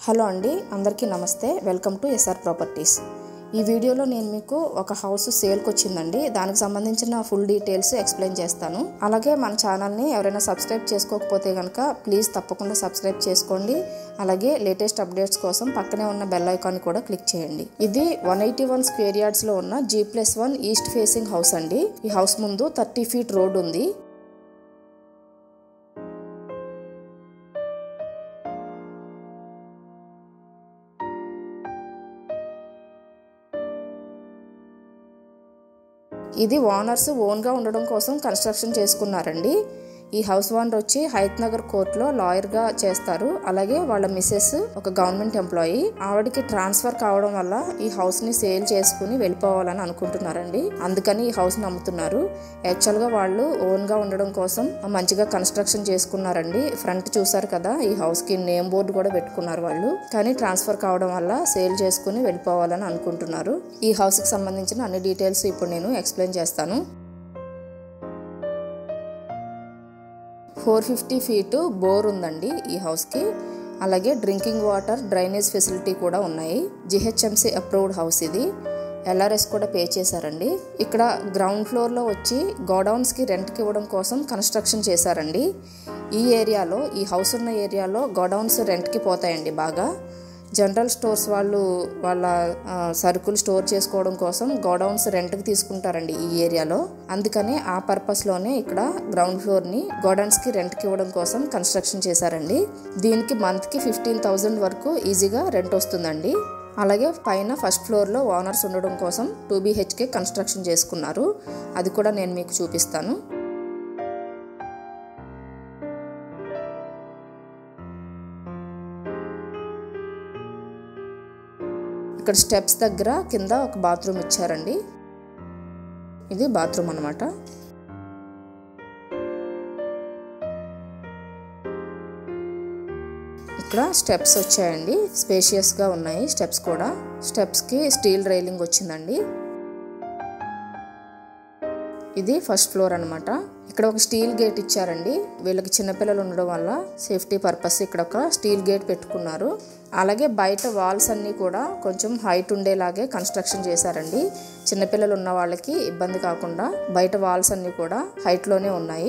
hello అండి అందరికీ నమస్తే వెల్కమ్ టు ఎస్ఆర్ ప్రాపర్టీస్ ఈ వీడియోలో నేను మీకు ఒక హౌస్ సేల్కి వచ్చిందండి దానికి సంబంధించిన ఫుల్ డీటెయిల్స్ ఎక్స్ప్లెయిన్ చేస్తాను అలాగే మన ఛానల్ని ఎవరైనా సబ్స్క్రైబ్ చేసుకోకపోతే కనుక ప్లీజ్ తప్పకుండా సబ్స్క్రైబ్ చేసుకోండి అలాగే లేటెస్ట్ అప్డేట్స్ కోసం పక్కనే ఉన్న బెల్ ఐకాన్ కూడా క్లిక్ చేయండి ఇది వన్ ఎయిటీ వన్ స్క్వేర్ యార్డ్స్లో ఉన్న G plus one east facing house అండి ఈ హౌస్ ముందు థర్టీ ఫీట్ రోడ్ ఉంది ఇది ఓనర్స్ ఓన్గా ఉండడం కోసం కన్స్ట్రక్షన్ చేసుకున్నారండి ఈ హౌస్ ఓనర్ వచ్చి హైత్ నగర్ కోర్టులో లాయర్గా చేస్తారు అలాగే వాళ్ళ మిస్సెస్ ఒక గవర్నమెంట్ ఎంప్లాయీ ఆవిడకి ట్రాన్స్ఫర్ కావడం వల్ల ఈ హౌస్ని సేల్ చేసుకుని వెళ్ళిపోవాలని అనుకుంటున్నారండి అందుకని ఈ హౌస్ని అమ్ముతున్నారు యాక్చువల్గా వాళ్ళు ఓన్గా ఉండడం కోసం మంచిగా కన్స్ట్రక్షన్ చేసుకున్నారండి ఫ్రంట్ చూసారు కదా ఈ హౌస్కి నేమ్ బోర్డు కూడా పెట్టుకున్నారు వాళ్ళు కానీ ట్రాన్స్ఫర్ కావడం వల్ల సేల్ చేసుకుని వెళ్ళిపోవాలని అనుకుంటున్నారు ఈ హౌస్కి సంబంధించిన అన్ని డీటెయిల్స్ ఇప్పుడు నేను ఎక్స్ప్లెయిన్ చేస్తాను ఫోర్ ఫిఫ్టీ ఫీటు బోర్ ఉందండి ఈ హౌస్కి అలాగే డ్రింకింగ్ వాటర్ డ్రైనేజ్ ఫెసిలిటీ కూడా ఉన్నాయి జిహెచ్ఎంసీ అప్రూవ్డ్ హౌస్ ఇది ఎల్ఆర్ఎస్ కూడా పే చేశారండి ఇక్కడ గ్రౌండ్ ఫ్లోర్లో వచ్చి గోడౌన్స్కి రెంట్కి ఇవ్వడం కోసం కన్స్ట్రక్షన్ చేశారండి ఈ ఏరియాలో ఈ హౌస్ ఉన్న ఏరియాలో గోడౌన్స్ రెంట్కి పోతాయండి బాగా జనరల్ స్టోర్స్ వాళ్ళు వాళ్ళ సరుకులు స్టోర్ చేసుకోవడం కోసం గోడౌన్స్ రెంట్కి తీసుకుంటారండి ఈ ఏరియాలో అందుకనే ఆ పర్పస్లోనే ఇక్కడ గ్రౌండ్ ఫ్లోర్ని గోడౌన్స్కి రెంట్కి ఇవ్వడం కోసం కన్స్ట్రక్షన్ చేశారండి దీనికి మంత్కి ఫిఫ్టీన్ థౌజండ్ వరకు ఈజీగా రెంట్ వస్తుందండి అలాగే పైన ఫస్ట్ ఫ్లోర్లో ఓనర్స్ ఉండడం కోసం టూ బీహెచ్కే కన్స్ట్రక్షన్ చేసుకున్నారు అది కూడా నేను మీకు చూపిస్తాను ఇక్కడ స్టెప్స్ దగ్గర కింద ఒక బాత్రూమ్ ఇచ్చారండి ఇది బాత్రూమ్ అనమాట ఇక్కడ స్టెప్స్ వచ్చాయండి స్పేషియస్గా ఉన్నాయి స్టెప్స్ కూడా స్టెప్స్కి స్టీల్ రైలింగ్ వచ్చిందండి ఇది ఫస్ట్ ఫ్లోర్ అనమాట ఇక్కడ ఒక స్టీల్ గేట్ ఇచ్చారండి వీళ్ళకి చిన్నపిల్లలు ఉండడం వల్ల సేఫ్టీ పర్పస్ ఇక్కడ ఒక స్టీల్ గేట్ పెట్టుకున్నారు అలాగే బయట వాల్స్ అన్నీ కూడా కొంచెం హైట్ ఉండేలాగే కన్స్ట్రక్షన్ చేశారండి చిన్నపిల్లలు ఉన్న వాళ్ళకి ఇబ్బంది కాకుండా బయట వాల్స్ అన్నీ కూడా హైట్లోనే ఉన్నాయి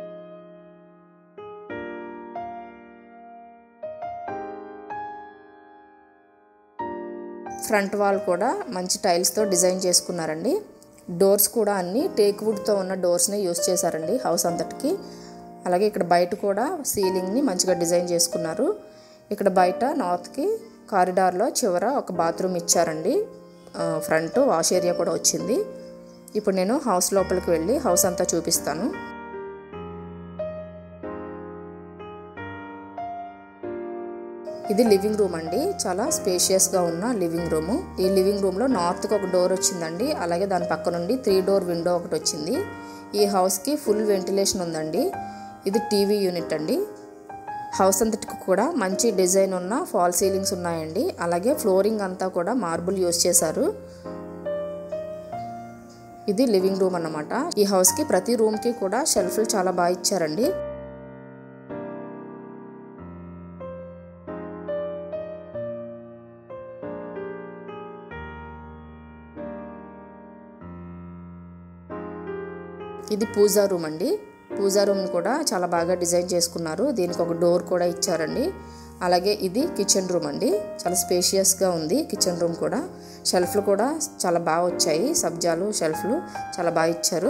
ఫ్రంట్ వాల్ కూడా మంచి టైల్స్తో డిజైన్ చేసుకున్నారండి డోర్స్ కూడా అన్ని టేక్ వుడ్తో ఉన్న డోర్స్ని యూస్ చేశారండి హౌస్ అంతటికి అలాగే ఇక్కడ బయట కూడా సీలింగ్ని మంచిగా డిజైన్ చేసుకున్నారు ఇక్కడ బయట నార్త్కి కారిడార్లో చివర ఒక బాత్రూమ్ ఇచ్చారండి ఫ్రంట్ వాష్ ఏరియా కూడా వచ్చింది ఇప్పుడు నేను హౌస్ లోపలికి వెళ్ళి హౌస్ అంతా చూపిస్తాను ఇది లివింగ్ రూమ్ అండి చాలా స్పేషియస్గా ఉన్న లివింగ్ రూమ్ ఈ లివింగ్ రూమ్లో నార్త్కి ఒక డోర్ వచ్చిందండి అలాగే దాని పక్క నుండి త్రీ డోర్ విండో ఒకటి వచ్చింది ఈ హౌస్కి ఫుల్ వెంటిలేషన్ ఉందండి ఇది టీవీ యూనిట్ అండి హౌస్ అంతటికి కూడా మంచి డిజైన్ ఉన్న ఫాల్ సీలింగ్స్ ఉన్నాయండి అలాగే ఫ్లోరింగ్ అంతా కూడా మార్బుల్ యూస్ చేశారు ఇది లివింగ్ రూమ్ అన్నమాట ఈ హౌస్కి ప్రతి రూమ్కి కూడా షెల్ఫ్లు చాలా బాగా ఇచ్చారండి ఇది పూజా రూమ్ అండి పూజా రూమ్ కూడా చాలా బాగా డిజైన్ చేసుకున్నారు దీనికి ఒక డోర్ కూడా ఇచ్చారండి అలాగే ఇది కిచెన్ రూమ్ అండి చాలా స్పేషియస్గా ఉంది కిచెన్ రూమ్ కూడా షెల్ఫ్లు కూడా చాలా బాగా వచ్చాయి సబ్జాలు షెల్ఫ్లు చాలా బాగా ఇచ్చారు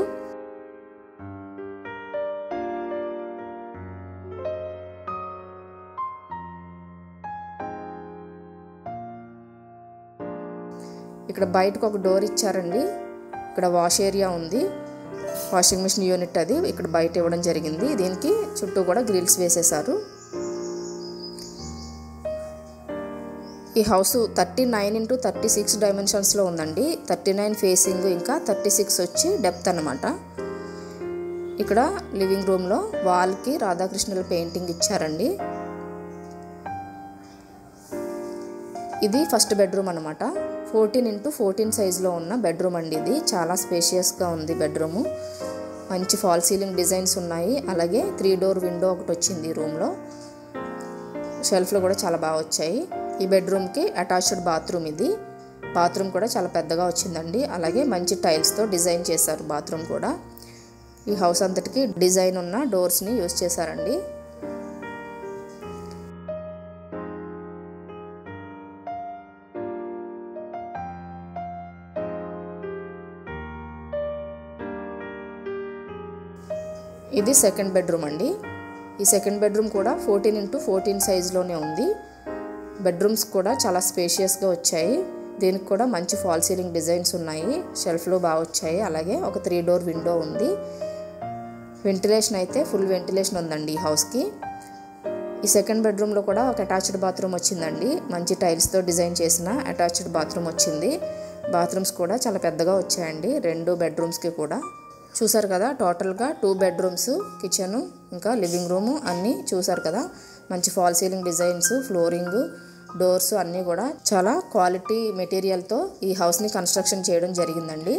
ఇక్కడ బయటకు ఒక డోర్ ఇచ్చారండి ఇక్కడ వాష్ ఏరియా ఉంది వాషింగ్ మిషన్ యూనిట్ అది ఇక్కడ బయట ఇవ్వడం జరిగింది దీనికి చుట్టూ కూడా గ్రిల్స్ వేసేసారు ఈ house thirty nine into thirty six డైమెన్షన్స్లో ఉందండి థర్టీ నైన్ ఫేసింగ్ ఇంకా థర్టీ సిక్స్ వచ్చి డెప్త్ అనమాట ఇక్కడ లివింగ్ రూమ్లో వాల్కి రాధాకృష్ణుల పెయింటింగ్ ఇచ్చారండి ఇది ఫస్ట్ బెడ్రూమ్ అనమాట ఫోర్టీన్ ఇంటూ ఫోర్టీన్ సైజులో ఉన్న బెడ్రూమ్ అండి ఇది చాలా స్పేషియస్గా ఉంది బెడ్రూము మంచి ఫాల్ సీలింగ్ డిజైన్స్ ఉన్నాయి అలాగే త్రీ డోర్ విండో ఒకటి వచ్చింది ఈ రూమ్లో షెల్ఫ్లు కూడా చాలా బాగా వచ్చాయి ఈ బెడ్రూమ్కి అటాచ్డ్ బాత్రూమ్ ఇది బాత్రూమ్ కూడా చాలా పెద్దగా వచ్చిందండి అలాగే మంచి టైల్స్తో డిజైన్ చేశారు బాత్రూమ్ కూడా ఈ హౌస్ అంతటికి డిజైన్ ఉన్న డోర్స్ని యూస్ చేశారండి ఇది సెకండ్ బెడ్రూమ్ అండి ఈ సెకండ్ బెడ్రూమ్ కూడా ఫోర్టీన్ ఇంటూ ఫోర్టీన్ సైజులోనే ఉంది బెడ్రూమ్స్ కూడా చాలా స్పేషియస్గా వచ్చాయి దీనికి కూడా మంచి ఫాల్ సీలింగ్ డిజైన్స్ ఉన్నాయి షెల్ఫ్లో బాగా వచ్చాయి అలాగే ఒక త్రీ డోర్ విండో ఉంది వెంటిలేషన్ అయితే ఫుల్ వెంటిలేషన్ ఉందండి ఈ హౌస్కి ఈ సెకండ్ బెడ్రూమ్లో కూడా ఒక అటాచ్డ్ బాత్రూమ్ వచ్చిందండి మంచి టైల్స్తో డిజైన్ చేసిన అటాచ్డ్ బాత్రూమ్ వచ్చింది బాత్రూమ్స్ కూడా చాలా పెద్దగా వచ్చాయండి రెండు బెడ్రూమ్స్కి కూడా చూసారు కదా టోటల్గా టూ బెడ్రూమ్స్ కిచెన్ ఇంకా లివింగ్ రూము అన్నీ చూసారు కదా మంచి fall ceiling designs flooring doors అన్నీ కూడా చాలా క్వాలిటీ మెటీరియల్తో ఈ హౌస్ని కన్స్ట్రక్షన్ చేయడం జరిగిందండి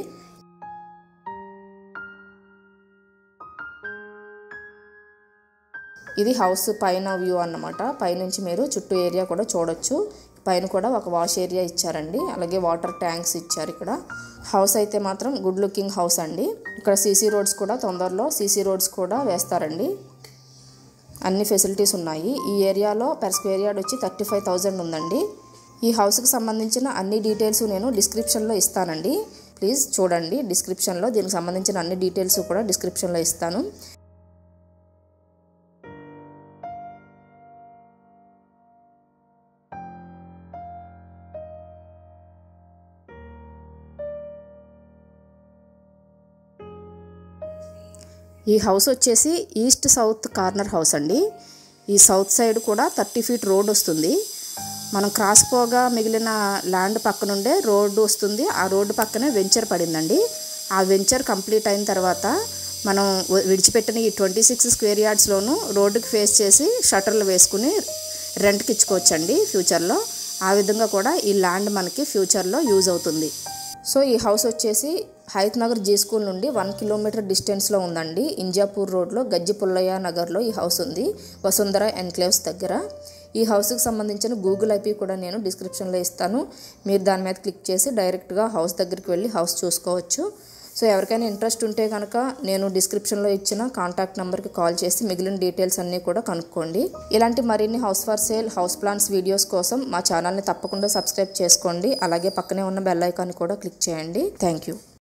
ఇది హౌస్ పైన వ్యూ అన్నమాట పైనుంచి మీరు చుట్టూ ఏరియా కూడా చూడొచ్చు పైన కూడా ఒక వాష్ ఏరియా ఇచ్చారండి అలాగే వాటర్ ట్యాంక్స్ ఇచ్చారు ఇక్కడ హౌస్ అయితే మాత్రం గుడ్ లుకింగ్ హౌస్ అండి ఇక్కడ సీసీ రోడ్స్ కూడా తొందరలో సీసీ రోడ్స్ కూడా వేస్తారండి అన్ని ఫెసిలిటీస్ ఉన్నాయి ఈ ఏరియాలో పర్ స్క్వేర్ యార్డ్ వచ్చి థర్టీ ఫైవ్ థౌజండ్ ఉందండి ఈ హౌస్కి సంబంధించిన అన్ని డీటెయిల్స్ నేను డిస్క్రిప్షన్లో ఇస్తానండి ప్లీజ్ చూడండి డిస్క్రిప్షన్లో దీనికి సంబంధించిన అన్ని డీటెయిల్స్ కూడా డిస్క్రిప్షన్లో ఇస్తాను ఈ హౌస్ వచ్చేసి ఈస్ట్ సౌత్ కార్నర్ హౌస్ అండి ఈ సౌత్ సైడ్ కూడా థర్టీ ఫీట్ రోడ్ వస్తుంది మనం క్రాస్ పోగా మిగిలిన ల్యాండ్ పక్కనుండే రోడ్డు వస్తుంది ఆ రోడ్డు పక్కనే వెంచర్ పడిందండి ఆ వెంచర్ కంప్లీట్ అయిన తర్వాత మనం విడిచిపెట్టిన ఈ ట్వంటీ సిక్స్ స్క్వేర్ యార్డ్స్లోనూ రోడ్డుకి ఫేస్ చేసి షట్టర్లు వేసుకుని రెంట్కి ఇచ్చుకోవచ్చండి ఫ్యూచర్లో ఆ విధంగా కూడా ఈ ల్యాండ్ మనకి ఫ్యూచర్లో యూజ్ అవుతుంది సో ఈ హౌస్ వచ్చేసి హైత్ నగర్ జీ స్కూల్ నుండి వన్ కిలోమీటర్ డిస్టెన్స్లో ఉందండి ఇంజాపూర్ రోడ్లో గజ్జి పుల్లయ్య నగర్లో ఈ హౌస్ ఉంది వసుంధర ఎన్క్లేవ్స్ దగ్గర ఈ హౌస్కి సంబంధించిన గూగుల్ ఐపీ కూడా నేను డిస్క్రిప్షన్లో ఇస్తాను మీరు దాని మీద క్లిక్ చేసి డైరెక్ట్గా హౌస్ దగ్గరికి వెళ్ళి హౌస్ చూసుకోవచ్చు సో ఎవరికైనా ఇంట్రెస్ట్ ఉంటే కనుక నేను డిస్క్రిప్షన్లో ఇచ్చిన కాంటాక్ట్ నెంబర్కి కాల్ చేసి మిగిలిన డీటెయిల్స్ అన్నీ కూడా కనుక్కోండి ఇలాంటి మరిన్ని house for sale house plans videos కోసం మా ఛానల్ని తప్పకుండా సబ్స్క్రైబ్ చేసుకోండి అలాగే పక్కనే ఉన్న బెల్ ఐకాన్ కూడా క్లిక్ చేయండి థ్యాంక్ యూ